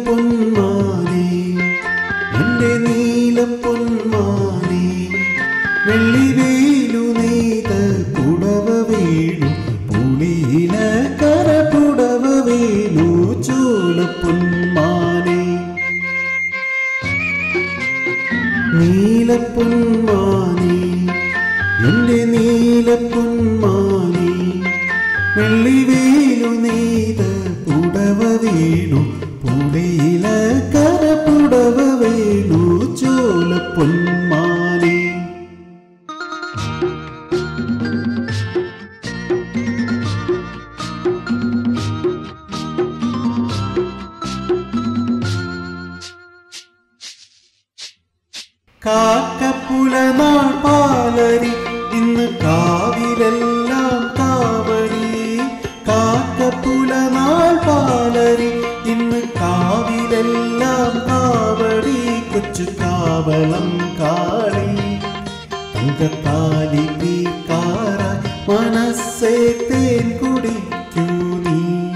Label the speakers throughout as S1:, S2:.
S1: നീലപ്പൊന്മാനേ എന്റെ നീലപ്പൊന്മാനേ വെള്ളി വെയിലു നെയ്ത പുടവ വീണു പുളിയില കര പുടവ വീണു ചോലപ്പൊന്മാനേ നീലപ്പൊന്മാനേ എന്റെ നീലപ്പൊന്മാനേ വെള്ളി വെയിലു നെയ്ത പുടവ വീണു പുടയില കര പുടവ വീണു ചോലപ്പൊന്മാനേ കാക്കപ്പുലനാൾ പാലരി ഇന്ന് കാവിലെല്ലാം കാവടി കാക്കപ്പുലനാൾ പാലരി ഇന്ന് കാവിലെല്ലാം കാവടി കൊച്ചു കാവളം കാളി തങ്കത്താലി തീക്കാര മനസ്സേ തേൻ കുടിക്കൂ നീ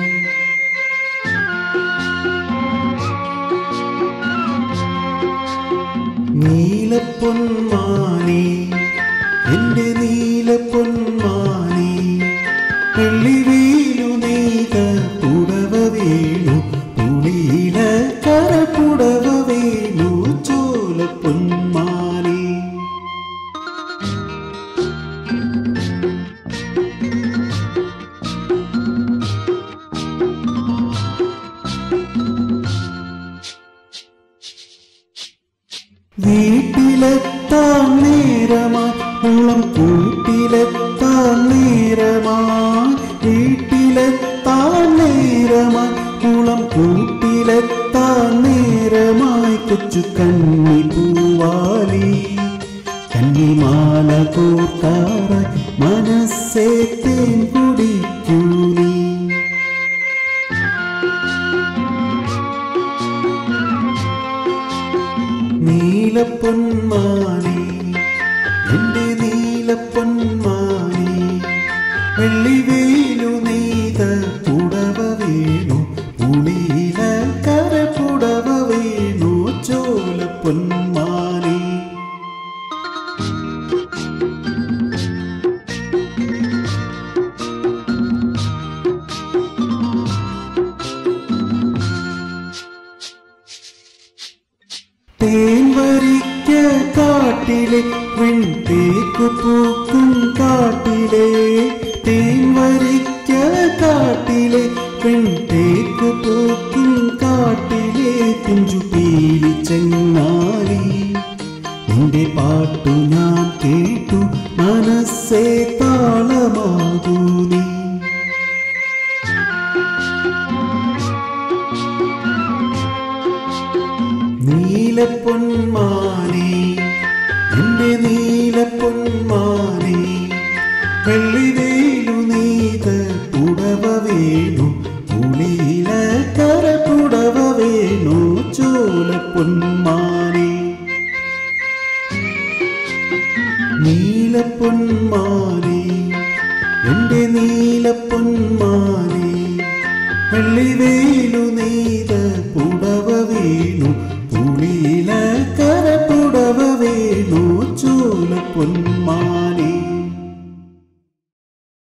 S1: നീലപ്പൊന്മാനേ എന്റെ നീലപ്പൊന്മാനേ വെള്ളി വീണു നെയ്ത പുടവ വീണു പുളിയില കര പുടവ വീണു ചോലപ്പൊന്മാനേ വീട്ടിലെത്താൻ നേരമായി ഉള്ളം കൂട്ടിലെത്താൻ നേരമായി വീട്ടിലെത്താൻ നേരമായി ഉള്ളം കൂട്ടിലെത്താൻ നേരമായി കൊച്ചു കണ്ണി പൂവാലി കന്നിമാല കോർത്താറായി മനസ്സേ തേൻ കുടിക്കൂ നീ നീലപ്പൊന്മാനേ എന്റെ നീലപ്പൊന്മാനേ വെള്ളി വെയിലു നെയ്ത പുടവ വീണു പുളിയില കര പുടവ വീണു ചോലപ്പൊന്മാനേ തേൻ വരിക്ക കാട്ടിലെ വെൺതേക്കു പൂക്കും കാട്ടിലെ തേൻ വരിക്ക കാട്ടിലെ വെൺതേക്കു പൂക്കും കാട്ടിലെ പിഞ്ചു പീലി ചെങ്ങാലി നിന്റെ പാട്ടു ഞാൻ കേട്ടു മനസ്സേ താളമാകൂ നീ നീലപ്പൊന്മാനേ എന്റെ നീലപ്പൊന്മാനേ വെള്ളി വെയിലു നെയ്ത പുടവ വീണു പുളിയില കര പുടവ വീണു ചോലപ്പൊന്മാനേ നീലപ്പൊന്മാനേ എന്റെ നീലപ്പൊന്മാനേ വെള്ളി വെയിലു നെയ്ത